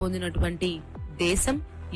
పొందినటువంటి దేశం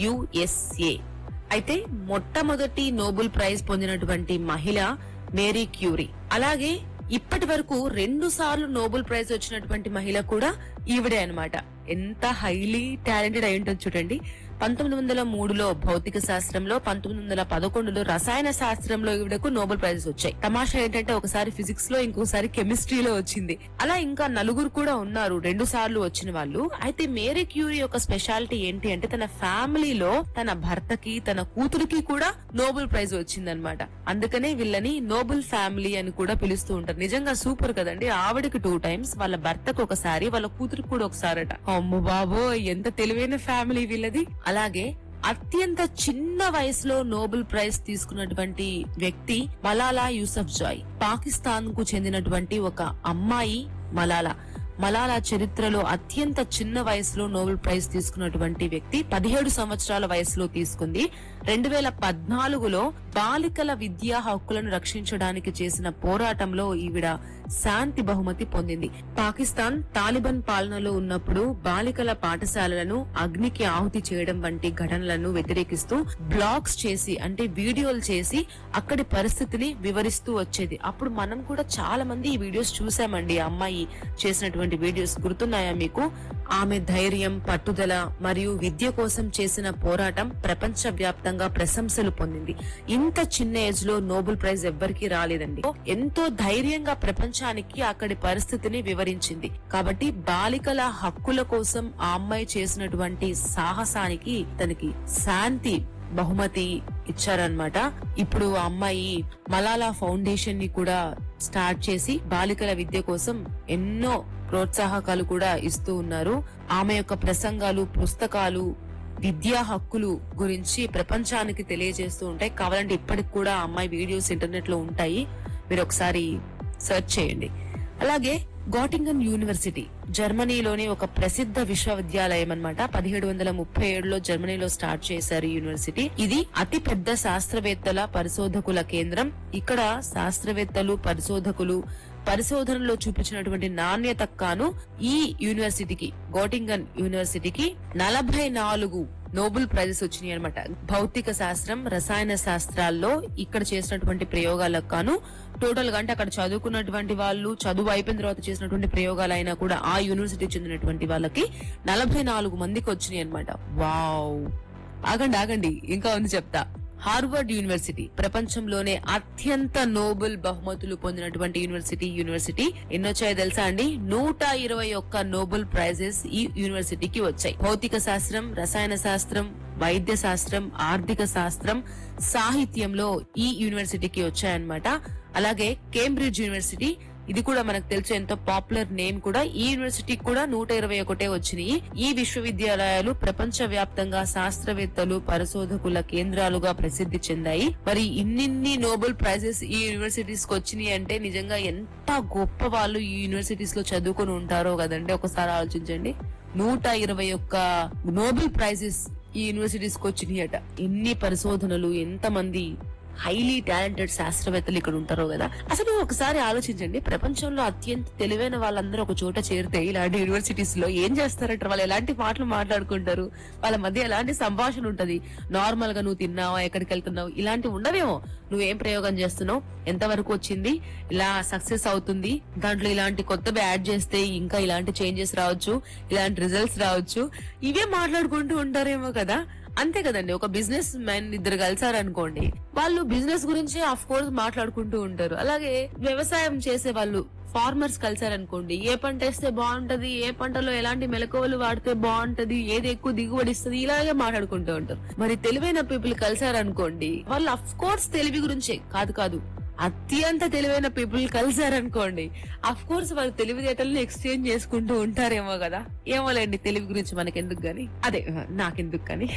యుఎస్ఏ అయితే మొట్టమొదటి నోబెల్ ప్రైజ్ పొందినటువంటి మహిళ మేరీ క్యూరీ అలాగే ఇప్పటి వరకు రెండు సార్లు నోబెల్ ప్రైజ్ వచ్చినటువంటి మహిళ కూడా ఈవిడే అన్నమాట ఎంత హైలీ టాలెంటెడ్ అయి ఉంటుంది చూడండి పంతొమ్మిది వందల మూడులో భౌతిక శాస్త్రంలో పంతొమ్మిది వందల పదకొండులో రసాయన శాస్త్రంలో ఈవిడకు నోబెల్ ప్రైజెస్ వచ్చాయి తమాషా ఏంటంటే ఒకసారి ఫిజిక్స్ లో ఇంకోసారి కెమిస్ట్రీలో వచ్చింది అలా ఇంకా నలుగురు కూడా ఉన్నారు రెండు సార్లు వచ్చిన వాళ్ళు అయితే మేరీ క్యూరీ యొక్క స్పెషాలిటీ ఏంటి అంటే తన ఫ్యామిలీలో తన భర్తకి తన కూతురికి కూడా నోబెల్ ప్రైజ్ వచ్చిందనమాట అందుకనే వీళ్ళని నోబెల్ ఫ్యామిలీ అని కూడా పిలుస్తూ ఉంటారు నిజంగా సూపర్ కదండి ఆవిడకి టూ టైమ్స్ వాళ్ళ భర్తకు ఒకసారి వాళ్ళ కూతురికి కూడా ఒకసారట అమ్మ బాబో ఎంత తెలివైన ఫ్యామిలీ వీళ్ళది అలాగే అత్యంత చిన్న వయసులో నోబెల్ ప్రైజ్ తీసుకున్నటువంటి వ్యక్తి మలాలా యూసఫ్ జాయ్ పాకిస్తాన్ కు చెందినటువంటి ఒక అమ్మాయి మలాలా మలాలా చరిత్రలో అత్యంత చిన్న వయసులో నోబెల్ ప్రైజ్ తీసుకున్నటువంటి వ్యక్తి పదిహేడు సంవత్సరాల వయసులో తీసుకుంది రెండు వేల పద్నాలుగులో బాలికల విద్యా హక్కులను రక్షించడానికి చేసిన పోరాటంలో ఈవిడ శాంతి బహుమతి పొందింది పాకిస్తాన్ తాలిబాన్ పాలనలో ఉన్నప్పుడు బాలికల పాఠశాలలను అగ్నికి ఆహుతి చేయడం వంటి ఘటనలను వ్యతిరేకిస్తూ బ్లాగ్స్ చేసి అంటే వీడియోలు చేసి అక్కడి పరిస్థితిని వివరిస్తూ వచ్చేది అప్పుడు మనం కూడా చాలా మంది ఈ వీడియోస్ చూసామండి ఆ అమ్మాయి చేసినటువంటి వీడియోస్ గుర్తున్నాయా మీకు ఆమె ధైర్యం పట్టుదల మరియు విద్య కోసం చేసిన పోరాటం ప్రపంచ వ్యాప్తంగా ప్రశంసలు పొందింది ఇంత చిన్న ఏజ్ లో నోబెల్ ప్రైజ్ ఎవ్వరికీ రాలేదండి ఎంతో ధైర్యంగా ప్రపంచానికి అక్కడి పరిస్థితిని వివరించింది కాబట్టి బాలికల హక్కుల కోసం ఆ అమ్మాయి చేసినటువంటి సాహసానికి తనకి శాంతి బహుమతి ఇచ్చారనమాట ఇప్పుడు ఆ అమ్మాయి మలాలా ఫౌండేషన్ ని కూడా స్టార్ట్ చేసి బాలికల విద్య కోసం ఎన్నో ప్రోత్సాహకాలు కూడా ఇస్తూ ఉన్నారు ఆమె యొక్క ప్రసంగాలు పుస్తకాలు విద్యా హక్కులు గురించి ప్రపంచానికి తెలియజేస్తూ ఉంటాయి కావాలంటే ఇప్పటికి కూడా ఆ అమ్మాయి వీడియోస్ ఇంటర్నెట్ లో ఉంటాయి మీరు ఒకసారి సెర్చ్ చేయండి అలాగే గాటింగన్ యూనివర్సిటీ జర్మనీలోని ఒక ప్రసిద్ధ విశ్వవిద్యాలయం అన్నమాట పదిహేడు వందల ముప్పై ఏడులో జర్మనీలో స్టార్ట్ చేశారు ఈ యూనివర్సిటీ ఇది అతి పెద్ద శాస్త్రవేత్తల పరిశోధకుల కేంద్రం ఇక్కడ శాస్త్రవేత్తలు పరిశోధకులు పరిశోధనలో చూపించినటువంటి నాణ్యత కాను ఈ యూనివర్సిటీకి గోటింగన్ యూనివర్సిటీకి నలభై నాలుగు నోబెల్ ప్రైజెస్ వచ్చినాయి అనమాట భౌతిక శాస్త్రం రసాయన శాస్త్రాల్లో ఇక్కడ చేసినటువంటి ప్రయోగాలకు కాను టోటల్ గా అంటే అక్కడ చదువుకున్నటువంటి వాళ్ళు చదువు అయిపోయిన తర్వాత చేసినటువంటి ప్రయోగాలైనా కూడా ఆ యూనివర్సిటీకి చెందినటువంటి వాళ్ళకి నలభై నాలుగు మందికి వచ్చినాయి అనమాట వావ్ ఆగండి ఆగండి ఇంకా ఉంది చెప్తా హార్వర్డ్ యూనివర్సిటీ ప్రపంచంలోనే అత్యంత నోబెల్ బహుమతులు పొందినటువంటి యూనివర్సిటీ యూనివర్సిటీ ఎన్నొచ్చాయో తెలుసా అండి నూట ఇరవై ఒక్క నోబెల్ ప్రైజెస్ ఈ యూనివర్సిటీకి వచ్చాయి భౌతిక శాస్త్రం రసాయన శాస్త్రం వైద్య శాస్త్రం ఆర్థిక శాస్త్రం సాహిత్యంలో ఈ యూనివర్సిటీకి వచ్చాయన్నమాట అలాగే కేంబ్రిడ్జ్ యూనివర్సిటీ ఇది కూడా మనకు తెలుసు ఎంతో పాపులర్ నేమ్ కూడా ఈ యూనివర్సిటీకి కూడా నూట ఇరవై ఒకటే వచ్చినాయి ఈ విశ్వవిద్యాలయాలు ప్రపంచ వ్యాప్తంగా శాస్త్రవేత్తలు పరిశోధకుల కేంద్రాలుగా ప్రసిద్ధి చెందాయి మరి ఇన్నిన్ని నోబెల్ ప్రైజెస్ ఈ యూనివర్సిటీస్ కి వచ్చినాయి అంటే నిజంగా ఎంత గొప్ప వాళ్ళు ఈ యూనివర్సిటీస్ లో చదువుకొని ఉంటారో కదండి ఒకసారి ఆలోచించండి నూట ఇరవై ఒక్క నోబెల్ ప్రైజెస్ ఈ యూనివర్సిటీస్ కి వచ్చినాయట ఎన్ని పరిశోధనలు ఎంత మంది హైలీ టాలెంటెడ్ శాస్త్రవేత్తలు ఇక్కడ ఉంటారో కదా అసలు ఒకసారి ఆలోచించండి ప్రపంచంలో అత్యంత తెలివైన వాళ్ళందరూ ఒక చోట చేరితే ఇలాంటి యూనివర్సిటీస్ లో ఏం చేస్తారంటారు వాళ్ళు ఎలాంటి మాటలు మాట్లాడుకుంటారు వాళ్ళ మధ్య ఎలాంటి సంభాషణ ఉంటది నార్మల్ గా నువ్వు తిన్నావా ఎక్కడికి వెళ్తున్నావు ఇలాంటి ఉండవేమో నువ్వేం ప్రయోగం చేస్తున్నావు ఎంత వరకు వచ్చింది ఇలా సక్సెస్ అవుతుంది దాంట్లో ఇలాంటి కొత్తవి యాడ్ చేస్తే ఇంకా ఇలాంటి చేంజెస్ రావచ్చు ఇలాంటి రిజల్ట్స్ రావచ్చు ఇవే మాట్లాడుకుంటూ ఉంటారేమో కదా అంతే కదండి ఒక బిజినెస్ మ్యాన్ ఇద్దరు కలిసారనుకోండి వాళ్ళు బిజినెస్ గురించి ఆఫ్ కోర్స్ మాట్లాడుకుంటూ ఉంటారు అలాగే వ్యవసాయం చేసే వాళ్ళు ఫార్మర్స్ కలిసారనుకోండి ఏ పంట వేస్తే బాగుంటది ఏ పంటలో ఎలాంటి మెలకువలు వాడితే బాగుంటది ఏది ఎక్కువ దిగుబడి ఇస్తుంది ఇలాగే మాట్లాడుకుంటూ ఉంటారు మరి తెలివైన పీపుల్ కలిసారనుకోండి వాళ్ళు అఫ్ కోర్స్ తెలివి గురించే కాదు కాదు అత్యంత తెలివైన పీపుల్ కలిసారనుకోండి అఫ్ కోర్స్ వాళ్ళు తెలివితేటలను ఎక్స్చేంజ్ చేసుకుంటూ ఉంటారేమో కదా ఏమోలేండి తెలివి గురించి మనకెందుకు గాని అదే నాకెందుకు కానీ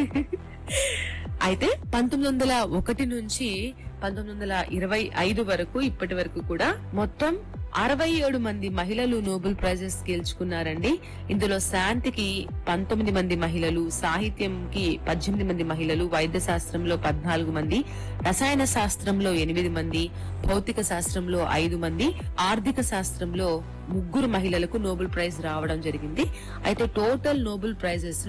అయితే పంతొమ్మిది వందల ఒకటి నుంచి పంతొమ్మిది వందల ఇరవై ఐదు వరకు ఇప్పటి వరకు కూడా మొత్తం అరవై ఏడు మంది మహిళలు నోబెల్ ప్రైజెస్ గెలుచుకున్నారండి ఇందులో శాంతికి పంతొమ్మిది మంది మహిళలు సాహిత్యంకి పద్దెనిమిది మంది మహిళలు వైద్య శాస్త్రంలో పద్నాలుగు మంది రసాయన శాస్త్రంలో ఎనిమిది మంది భౌతిక శాస్త్రంలో ఐదు మంది ఆర్థిక శాస్త్రంలో ముగ్గురు మహిళలకు నోబెల్ ప్రైజ్ రావడం జరిగింది అయితే టోటల్ నోబెల్ ప్రైజెస్